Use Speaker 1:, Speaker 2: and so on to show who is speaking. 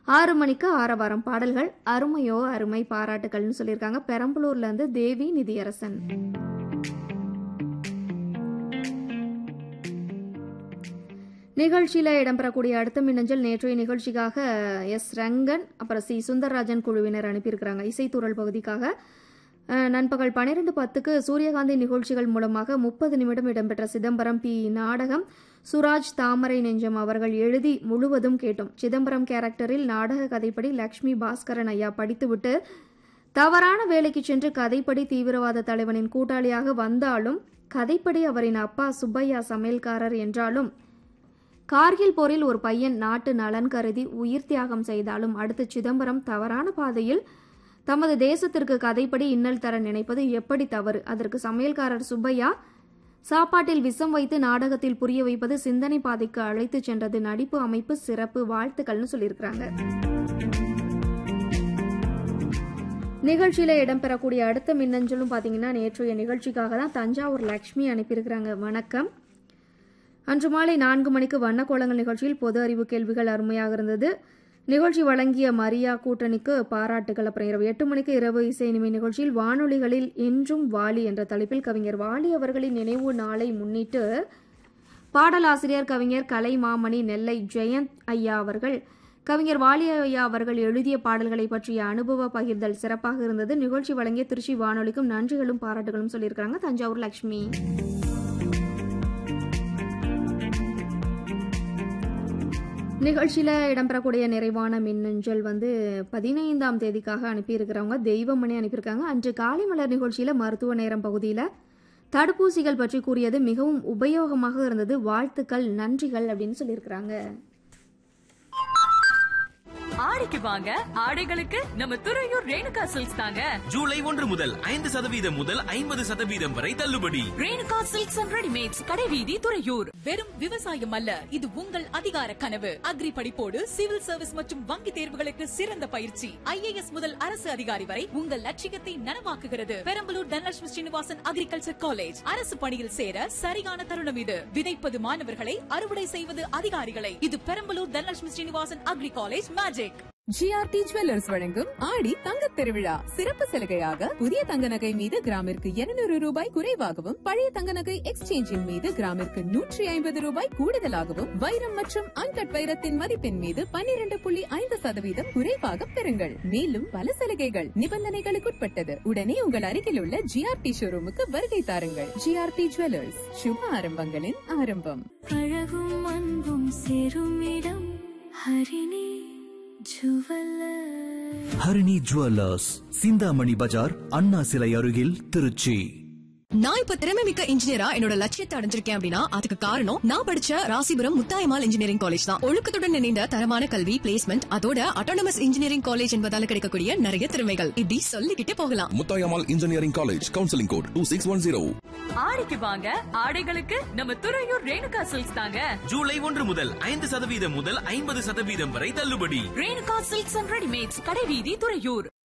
Speaker 1: ஆறு மணிக்கு ஆரவாரம் பாடல்கள் அருமையோ அருமை பாராட்டுகள்னு சொல்லியிருக்காங்க பெரம்பலூர்ல இருந்து தேவி நிதியரசன் நிகழ்ச்சியில் இடம்பெறக்கூடிய அடுத்த மின்னஞ்சல் நேற்றைய நிகழ்ச்சிக்காக எஸ் ரங்கன் அப்புறம் சி சுந்தரராஜன் குழுவினர் அனுப்பியிருக்கிறாங்க இசைத்துறல் பகுதிக்காக அஹ், நண்பகல் பன்னிரெண்டு பத்துக்கு சூரியகாந்தி நிகழ்ச்சிகள் மூலமாக முப்பது நிமிடம் இடம்பெற்ற சிதம்பரம் பி நாடகம் சுராஜ் தாமரை நெஞ்சம் அவர்கள் எழுதி முழுவதும் கேட்டோம் சிதம்பரம் கேரக்டரில் நாடக கதைப்படி லக்ஷ்மி பாஸ்கரன் ஐயா படித்துவிட்டு தவறான வேலைக்கு சென்று கதைப்படி தீவிரவாத தலைவனின் கூட்டாளியாக வந்தாலும் கதைப்படி அவரின் அப்பா சுப்பையா சமையல்காரர் என்றாலும் கார்கில் போரில் ஒரு பையன் நாட்டு நலன் கருதி உயிர் தியாகம் செய்தாலும் அடுத்து சிதம்பரம் தவறான பாதையில் தமது தேசத்திற்கு கதைப்படி இன்னல் தர நினைப்பது எப்படி தவறு அதற்கு சமையல்காரர் சுப்பையா சாப்பாட்டில் விஷம் வைத்து நாடகத்தில் புரிய வைப்பது சிந்தனை பாதைக்கு அழைத்து சென்றது நடிப்பு அமைப்பு சிறப்பு வாழ்த்துக்கள்னு சொல்லியிருக்கிறாங்க நிகழ்ச்சியில இடம்பெறக்கூடிய அடுத்த மின்னஞ்சலும் பாத்தீங்கன்னா நேற்றைய நிகழ்ச்சிக்காக தான் தஞ்சாவூர் லக்ஷ்மி அனுப்பியிருக்கிறாங்க வணக்கம் அன்று மாலை நான்கு மணிக்கு வண்ணக்கோலங்கள் நிகழ்ச்சியில் பொது அறிவு கேள்விகள் அருமையாக இருந்தது நிகழ்ச்சி வழங்கிய மரியா கூட்டணிக்கு பாராட்டுகள் அப்புறம் இரவு எட்டு மணிக்கு இரவு இசை இனிமை நிகழ்ச்சியில் வானொலிகளில் என்றும் வாலி என்ற தலைப்பில் கவிஞர் வாலி அவர்களின் நினைவு நாளை முன்னிட்டு பாடலாசிரியர் கவிஞர் கலை மாமணி நெல்லை ஜெயந்த் ஐயா அவர்கள் கவிஞர் வாலி ஐயா அவர்கள் எழுதிய பாடல்களை பற்றிய அனுபவ பகிர்தல் சிறப்பாக இருந்தது நிகழ்ச்சி வழங்கிய திருச்சி வானொலிக்கும் நன்றிகளும் பாராட்டுகளும் சொல்லியிருக்கிறாங்க தஞ்சாவூர் லட்சுமி நிகழ்ச்சியில் இடம்பெறக்கூடிய நிறைவான மின்னஞ்சல் வந்து பதினைந்தாம் தேதிக்காக அனுப்பியிருக்கிறவங்க தெய்வமணி அனுப்பியிருக்காங்க அன்று காலை மலர் நிகழ்ச்சியில் மருத்துவ நேரம் பகுதியில் தடுப்பூசிகள் பற்றி கூறியது மிகவும் உபயோகமாக இருந்தது வாழ்த்துக்கள் நன்றிகள் அப்படின்னு சொல்லியிருக்கிறாங்க
Speaker 2: ஆடிக்கு வாங்க ஆடைகளுக்கு நம்ம துறையூர் ரேணுகா சில்க்ஸ் தாங்க
Speaker 3: ஜூலை ஒன்று முதல் ஐந்து சதவீதம் முதல் ஐம்பது சதவீதம் வரை தள்ளுபடி
Speaker 2: ரேணுகா சில்க்ஸ் அண்ட் ரெடிமேட்ஸ் கடைவீதி துறையூர்
Speaker 4: வெறும் விவசாயம் அல்ல இது உங்கள் அதிகார கனவு அக்ரி படிப்போடு சிவில் சர்வீஸ் மற்றும் வங்கி தேர்வுகளுக்கு சிறந்த பயிற்சி ஐஏஎஸ் முதல் அரசு அதிகாரி வரை உங்கள் லட்சியத்தை நனவாக்குகிறது பெரம்பலூர் தனலட்சுமி ஸ்ரீனிவாசன் அக்ரிகல்ச்சர் காலேஜ் அரசு பணியில் சேர சரியான தருணம் இது விதைப்பது மாணவர்களை அறுவடை செய்வது அதிகாரிகளை இது Perambalur Dhanalakshmi Srinivasan agri college magic
Speaker 5: GRT jewellers வழங்கும் ஆடி தங்கத் திருவிழா சிறப்பு சலுகையாக புதிய தங்க நகை மீது கிராமிற்கு 200 ரூபாய் குறைவாகவும் பழைய தங்க நகை எக்ஸ்சேஞ்சின் மீது கிராமிற்கு நூற்றி ஐம்பது ரூபாய் கூடுதலாகவும் வைரம் மற்றும் அன்கட் வைரத்தின் மதிப்பின் மீது 12.5% புள்ளி ஐந்து சதவீதம் குறைவாக பெறுங்கள் மேலும் பல சலுகைகள் நிபந்தனைகளுக்குட்பட்டது உடனே உங்கள் அருகில் உள்ள ஜிஆர்டி ஷோரூமுக்கு வருகை தாருங்கள் ஜிஆர்டி ஜுவல்லர்ஸ் சுப ஆரம்பங்களின் ஆரம்பம்
Speaker 6: அழகும் அன்பும் சேரும் இடம் ஹரிணி ஜுவல்லர்
Speaker 7: ஹரிணி ஜுவல்லர்ஸ் சிந்தாமணி பஜார் அண்ணா சிலை அருகில் திருச்சி
Speaker 8: நான் இப்ப திறமை மிக்க இன்ஜினியரா என்னோட லட்சியத்தை அடைஞ்சிருக்கேன் அப்படின்னா அதுக்கு காரணம் நான் படிச்ச ராசிபுரம் முத்தாயமால் இன்ஜினியரிங் காலேஜ் தான் ஒழுக்கத்துடன் இணைந்த தரமான கல்வி பிளேஸ்மெண்ட் அதோட அட்டானமஸ் இன்ஜினியரிங் காலேஜ் என்பதால கிடைக்கக்கூடிய நிறைய திறமைகள் இப்படி சொல்லிக்கிட்டே போகலாம்
Speaker 9: Muthayammal engineering college counselling code two six one zero
Speaker 2: ஆடிக்கு வாங்க ஆடைகளுக்கு நம்ம துறையூர் ரேணுகா சில்க்ஸ் தாங்க
Speaker 3: ஜூலை ஒன்று முதல் ஐந்து சதவீதம் முதல் ஐம்பது சதவீதம் வரை தள்ளுபடி
Speaker 2: ரேணுகா சில்க்ஸ் அண்ட் ரெடிமேட்ஸ் கடைவீதி துறையூர்